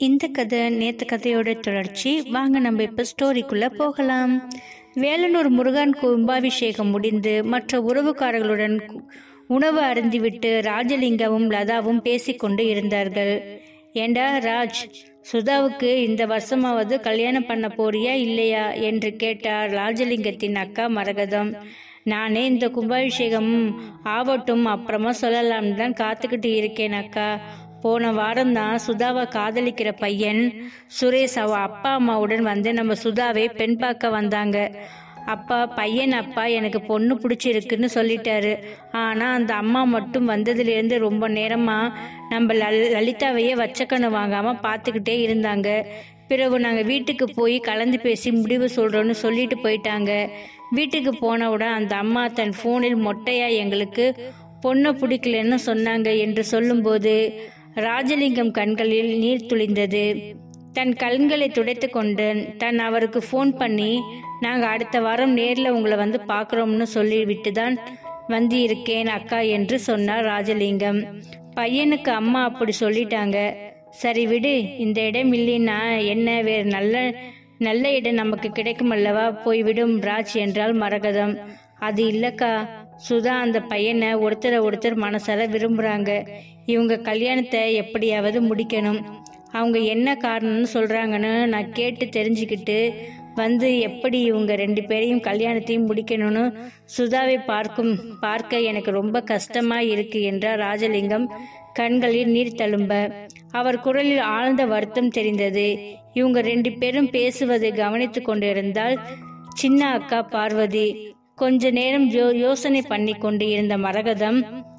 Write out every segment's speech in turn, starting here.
இந்த கதை நேற்று கதையோட தொடர்ச்சி வாங்க நம்ம இப்போ ஸ்டோரிக்குள்ளே போகலாம் வேலனூர் முருகன் கும்பாபிஷேகம் முடிந்து மற்ற உறவுக்காரர்களுடன் கு- உணவு அருந்திவிட்டு ராஜலிங்கமும் லதாவும் பேசிக்கொண்டு இருந்தார்கள் ஏண்டா ராஜ் சுதாவுக்கு இந்த வருஷமாவது கல்யாணம் பண்ண போறியா இல்லையா என்று கேட்டார் ராஜலிங்கத்தின் அக்கா மரகதம் நானே இந்த கும்பாபிஷேகம் ஆவட்டும் அப்புறமா சொல்லலாம்னு தான் காத்துக்கிட்டு இருக்கேன் அக்கா போன வாரம் தான் சுதாவை காதலிக்கிற பையன் சுரேஷ் அவ அப்பா அம்மாவுடன் வந்து நம்ம சுதாவை பெண் பார்க்க வந்தாங்க அப்பா பையன் அப்பா எனக்கு பொண்ணு பிடிச்சிருக்குன்னு சொல்லிட்டாரு ஆனால் அந்த அம்மா மட்டும் வந்ததுலேருந்து ரொம்ப நேரமாக நம்ம லல் லலிதாவையே வச்சக்கண்ணு வாங்காமல் பார்த்துக்கிட்டே இருந்தாங்க பிறகு நாங்கள் வீட்டுக்கு போய் கலந்து பேசி முடிவு சொல்கிறோன்னு சொல்லிட்டு போயிட்டாங்க வீட்டுக்கு போனவுடன் அந்த அம்மா தன் ஃபோனில் மொட்டையா எங்களுக்கு பொண்ணை பிடிக்கலன்னு சொன்னாங்க என்று சொல்லும்போது ராஜலிங்கம் கண்களில் நீர் துளிந்தது தன் கண்களை துடைத்து கொண்டு தன் அவருக்கு ஃபோன் பண்ணி நாங்கள் அடுத்த வாரம் நேரில் உங்களை வந்து பார்க்குறோம்னு சொல்லிவிட்டு தான் வந்து இருக்கேன் அக்கா என்று சொன்னார் ராஜலிங்கம் பையனுக்கு அம்மா அப்படி சொல்லிட்டாங்க சரி விடு இந்த இடம் இல்லைன்னா என்ன வேறு நல்ல நல்ல இடம் நமக்கு கிடைக்கும் அல்லவா போய் விடும் ராஜ் என்றால் மரகதம் அது இல்லக்கா சுதா அந்த பையனை ஒருத்தரை ஒருத்தர் மனசார விரும்புறாங்க இவங்க கல்யாணத்தை எப்படியாவது முடிக்கணும் அவங்க என்ன காரணம்னு சொல்றாங்கன்னு நான் கேட்டு தெரிஞ்சுக்கிட்டு வந்து எப்படி இவங்க ரெண்டு பேரையும் கல்யாணத்தையும் முடிக்கணும்னு சுதாவை பார்க்கும் பார்க்க எனக்கு ரொம்ப கஷ்டமா இருக்கு என்றார் ராஜலிங்கம் கண்களில் நீர் தழும்ப அவர் குரலில் ஆழ்ந்த வருத்தம் தெரிந்தது இவங்க ரெண்டு பேரும் பேசுவதை கவனித்து கொண்டிருந்தால் சின்ன அக்கா பார்வதி கொஞ்ச நேரம் யோ யோசனை பண்ணி கொண்டு இருந்த மரகதம்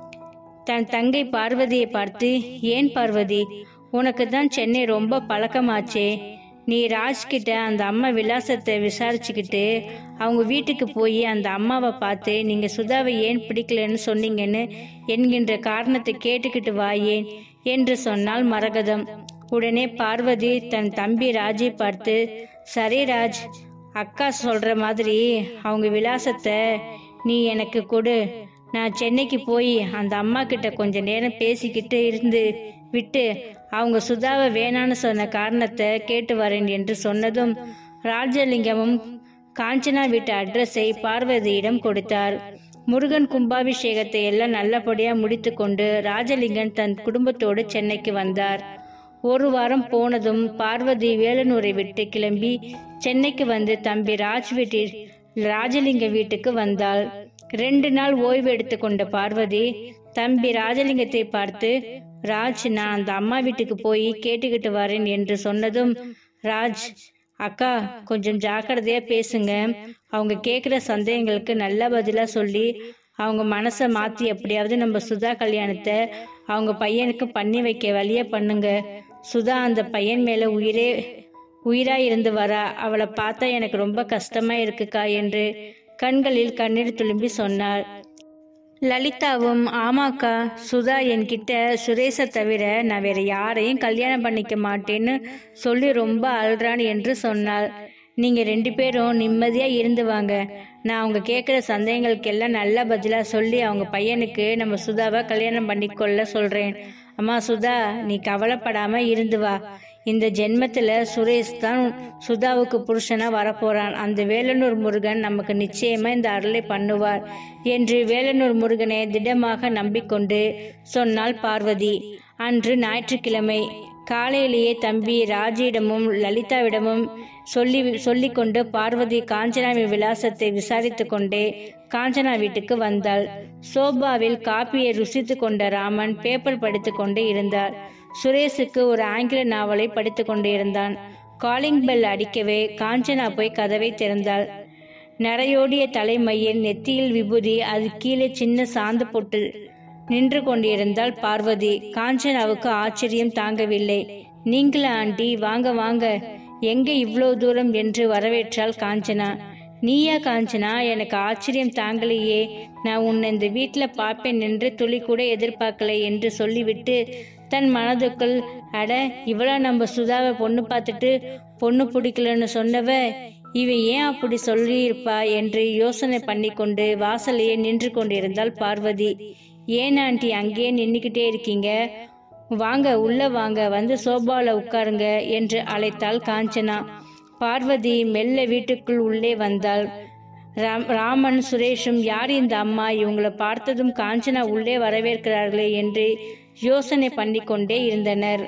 தன் தங்கை பார்வதியை பார்த்து ஏன் பார்வதி உனக்கு தான் சென்னை ரொம்ப பழக்கமாச்சே நீ ராஜ்கிட்ட அந்த அம்மா விலாசத்தை விசாரிச்சுக்கிட்டு அவங்க வீட்டுக்கு போய் அந்த அம்மாவை பார்த்து நீங்கள் சுதாவை ஏன் பிடிக்கலன்னு சொன்னீங்கன்னு என்கின்ற காரணத்தை கேட்டுக்கிட்டு வாயேன் என்று சொன்னால் மரகதம் உடனே பார்வதி தன் தம்பி ராஜை பார்த்து சரி ராஜ் அக்கா சொல்ற மாதிரி அவங்க விலாசத்தை நீ எனக்கு கொடு நான் சென்னைக்கு போய் அந்த அம்மா கிட்ட கொஞ்ச நேரம் பேசிக்கிட்டு இருந்து விட்டு அவங்க சுதாவை வேணான்னு சொன்ன காரணத்தை கேட்டு வரேன் என்று சொன்னதும் ராஜலிங்கமும் காஞ்சனா வீட்டு அட்ரஸை பார்வதியிடம் கொடுத்தார் முருகன் கும்பாபிஷேகத்தை எல்லாம் நல்லபடியா முடித்துக்கொண்டு ராஜலிங்கன் தன் குடும்பத்தோடு சென்னைக்கு வந்தார் ஒரு வாரம் போனதும் பார்வதி வேலனூரை விட்டு கிளம்பி சென்னைக்கு வந்து தம்பி ராஜ் வீட்டில் ராஜலிங்க வீட்டுக்கு வந்தாள் ரெண்டு நாள் ஓய்வு எடுத்துக்கொண்ட பார்வதி தம்பி ராஜலிங்கத்தை பார்த்து ராஜ் நான் அந்த அம்மா வீட்டுக்கு போய் கேட்டுக்கிட்டு வரேன் என்று சொன்னதும் ராஜ் அக்கா கொஞ்சம் ஜாக்கிரதையா பேசுங்க அவங்க கேட்குற சந்தேகங்களுக்கு நல்ல பதிலா சொல்லி அவங்க மனசை மாத்தி எப்படியாவது நம்ம சுதா கல்யாணத்தை அவங்க பையனுக்கு பண்ணி வைக்க வழிய பண்ணுங்க சுதா அந்த பையன் மேல உயிரே உயிரா இருந்து வரா அவளை பார்த்தா எனக்கு ரொம்ப கஷ்டமா இருக்குக்கா என்று கண்களில் கண்ணீர் துளும்பி சொன்னார் லலிதாவும் ஆமாக்கா சுதா என்கிட்ட சுரேஷை தவிர நான் வேற யாரையும் கல்யாணம் பண்ணிக்க மாட்டேன்னு சொல்லி ரொம்ப அழுறான் என்று சொன்னாள் நீங்க ரெண்டு பேரும் நிம்மதியா இருந்து வாங்க நான் அவங்க கேட்குற சந்தேகங்களுக்கெல்லாம் நல்ல பதிலா சொல்லி அவங்க பையனுக்கு நம்ம சுதாவை கல்யாணம் பண்ணிக்கொள்ள சொல்றேன் அம்மா சுதா நீ கவலைப்படாம இருந்து வா இந்த ஜென்மத்துல சுரேஷ் தான் சுதாவுக்கு புருஷனா வரப்போறான் அந்த வேலனூர் முருகன் நமக்கு நிச்சயமா இந்த அருளை பண்ணுவார் என்று வேலனூர் முருகனை திடமாக நம்பிக்கொண்டு சொன்னாள் பார்வதி அன்று ஞாயிற்றுக்கிழமை காலையிலேயே தம்பி ராஜியிடமும் லலிதாவிடமும் சொல்லி சொல்லிக்கொண்டு பார்வதி காஞ்சனாவின் விலாசத்தை விசாரித்து கொண்டே காஞ்சனா வீட்டுக்கு வந்தாள் சோபாவில் காப்பியை ருசித்து கொண்ட ராமன் பேப்பர் படித்துக் கொண்டு இருந்தார் சுரேஷுக்கு ஒரு ஆங்கில நாவலை படித்துக் கொண்டு இருந்தான் காலிங் பெல் அடிக்கவே காஞ்சனா போய் கதவை திறந்தாள் நரையோடிய தலைமையில் நெத்தியில் விபூதி அது கீழே சின்ன சாந்து பொட்டு நின்று கொண்டிருந்தாள் பார்வதி காஞ்சனாவுக்கு ஆச்சரியம் தாங்கவில்லை நீங்களா ஆண்டி வாங்க வாங்க எங்க இவ்வளவு தூரம் என்று வரவேற்றாள் காஞ்சனா நீயா காஞ்சனா எனக்கு ஆச்சரியம் தாங்கலையே நான் உன்னை இந்த வீட்டில் பார்ப்பேன் என்று துளி கூட எதிர்பார்க்கலை என்று சொல்லிவிட்டு தன் மனதுக்குள் அட இவளா நம்ம சுதாவை பொண்ணு பார்த்துட்டு பொண்ணு பிடிக்கலன்னு சொன்னவ இவ ஏன் அப்படி சொல்லியிருப்பா என்று யோசனை பண்ணிக்கொண்டு வாசலையே நின்று கொண்டிருந்தாள் பார்வதி ஏன் ஆண்டி அங்கேயே நின்றுக்கிட்டே இருக்கீங்க வாங்க உள்ள வாங்க வந்து சோபாவில் உட்காருங்க என்று அழைத்தாள் காஞ்சனா பார்வதி மெல்ல வீட்டுக்குள் உள்ளே வந்தாள் ராம் ராமன் சுரேஷும் யார் இந்த அம்மா இவங்களை பார்த்ததும் காஞ்சனா உள்ளே வரவேற்கிறார்களே என்று யோசனை பண்ணிக்கொண்டே இருந்தனர்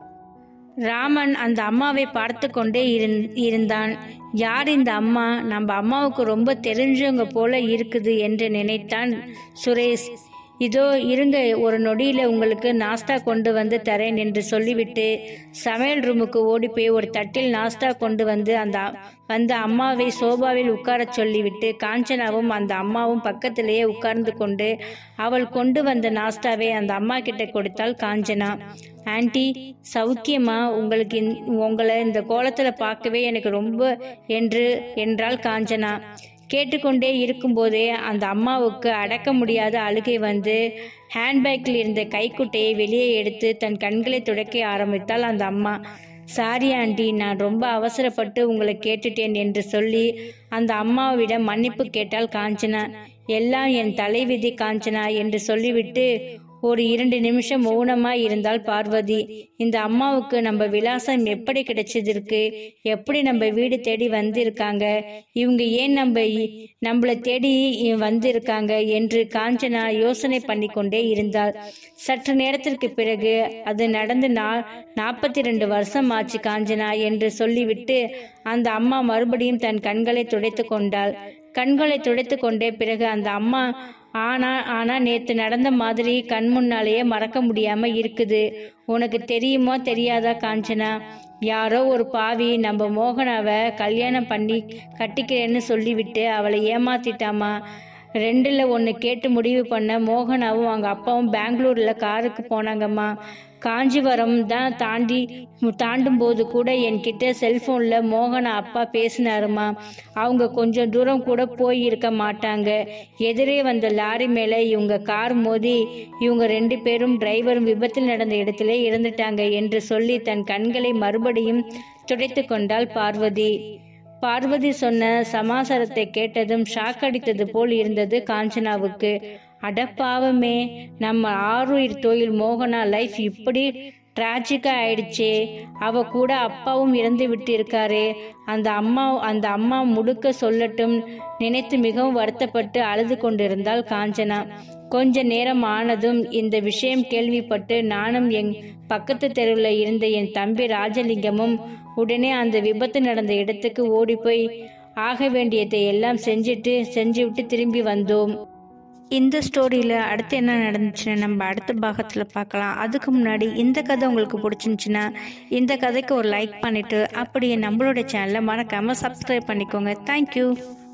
ராமன் அந்த அம்மாவை பார்த்து கொண்டே இருந்- இருந்தான் யார் இந்த அம்மா நம்ம அம்மாவுக்கு ரொம்ப தெரிஞ்சவங்க போல இருக்குது என்று நினைத்தான் சுரேஷ் இதோ இருங்க ஒரு நொடியில் உங்களுக்கு நாஸ்தா கொண்டு வந்து தரேன் என்று சொல்லிவிட்டு சமையல் ரூமுக்கு ஓடி போய் ஒரு தட்டில் நாஸ்தா கொண்டு வந்து அந்த அ- வந்த அம்மாவை சோபாவில் உட்காரச் சொல்லிவிட்டு காஞ்சனாவும் அந்த அம்மாவும் பக்கத்திலேயே உட்கார்ந்து கொண்டு அவள் கொண்டு வந்த நாஸ்தாவை அந்த அம்மா கிட்ட கொடுத்தாள் காஞ்சனா ஆன்ட்டி சௌக்கியமா உங்களுக்கு இந்த- உங்களை இந்த கோலத்தில் பார்க்கவே எனக்கு ரொம்ப என்று என்றாள் காஞ்சனா கேட்டுக்கொண்டே இருக்கும்போதே அந்த அம்மாவுக்கு அடக்க முடியாத அழுகை வந்து ஹேண்ட்பேக்கில் இருந்த கைக்குட்டையை வெளியே எடுத்து தன் கண்களை துடைக்க ஆரம்பித்தாள் அந்த அம்மா சாரி ஆண்டி நான் ரொம்ப அவசரப்பட்டு உங்களை கேட்டுட்டேன் என்று சொல்லி அந்த அம்மாவிடம் மன்னிப்பு கேட்டாள் காஞ்சனா எல்லாம் என் தலைவிதி காஞ்சனா என்று சொல்லிவிட்டு ஒரு இரண்டு நிமிஷம் மௌனமாய் இருந்தாள் பார்வதி இந்த அம்மாவுக்கு நம்ம விலாசம் எப்படி கிடைச்சதிருக்கு எப்படி நம்ம வீடு தேடி வந்திருக்காங்க இவங்க ஏன் நம்ம இ- நம்மளை தேடி இ- வந்திருக்காங்க என்று காஞ்சனா யோசனை பண்ணி கொண்டே இருந்தாள் சற்று நேரத்திற்கு பிறகு அது நடந்து நா நாற்பத்தி ரெண்டு வருஷம் ஆச்சு காஞ்சனா என்று சொல்லிவிட்டு அந்த அம்மா மறுபடியும் தன் கண்களை துடைத்து கொண்டாள் கண்களை துடைத்து கொண்டே பிறகு அந்த அம்மா ஆனா ஆனா நேத்து நடந்த மாதிரி கண் முன்னாலேயே மறக்க முடியாம இருக்குது உனக்கு தெரியுமோ தெரியாதா காஞ்சனா யாரோ ஒரு பாவி நம்ம மோகனாவை கல்யாணம் பண்ணி கட்டிக்கிறேன்னு சொல்லிவிட்டு அவளை ஏமாத்திட்டாமா ரெண்டில் ஒன்று கேட்டு முடிவு பண்ண மோகனாவும் அவங்க அப்பாவும் பெங்களூரில் காருக்கு போனாங்கம்மா காஞ்சிபுரம் தான் தாண்டி தாண்டும் போது கூட என்கிட்ட செல்ஃபோனில் மோகனா அப்பா பேசினாருமா அவங்க கொஞ்சம் தூரம் கூட போய் இருக்க மாட்டாங்க எதிரே வந்த லாரி மேலே இவங்க கார் மோதி இவங்க ரெண்டு பேரும் டிரைவரும் விபத்தில் நடந்த இடத்திலே இறந்துட்டாங்க என்று சொல்லி தன் கண்களை மறுபடியும் துடைத்து கொண்டாள் பார்வதி பார்வதி சொன்ன சமாசாரத்தை கேட்டதும் ஷாக் அடித்தது போல் இருந்தது காஞ்சனாவுக்கு அடப்பாவமே நம்ம ஆருயிர் தொழில் மோகனா லைஃப் இப்படி டிராஜிக்கா ஆயிடுச்சே அவ கூட அப்பாவும் இறந்து விட்டு இருக்காரே அந்த அம்மா அந்த அம்மா முடுக்க சொல்லட்டும் நினைத்து மிகவும் வருத்தப்பட்டு அழுது கொண்டிருந்தாள் காஞ்சனா கொஞ்ச நேரம் ஆனதும் இந்த விஷயம் கேள்விப்பட்டு நானும் என் பக்கத்து தெருவில் இருந்த என் தம்பி ராஜலிங்கமும் உடனே அந்த விபத்து நடந்த இடத்துக்கு ஓடி போய் ஆக வேண்டியதை எல்லாம் செஞ்சுட்டு செஞ்சுவிட்டு திரும்பி வந்தோம் இந்த ஸ்டோரியில் அடுத்து என்ன நடந்துச்சுன்னு நம்ம அடுத்த பாகத்தில் பார்க்கலாம் அதுக்கு முன்னாடி இந்த கதை உங்களுக்கு பிடிச்சிருந்துச்சுன்னா இந்த கதைக்கு ஒரு லைக் பண்ணிவிட்டு அப்படியே நம்மளோட சேனலை மறக்காமல் சப்ஸ்கிரைப் பண்ணிக்கோங்க தேங்க்யூ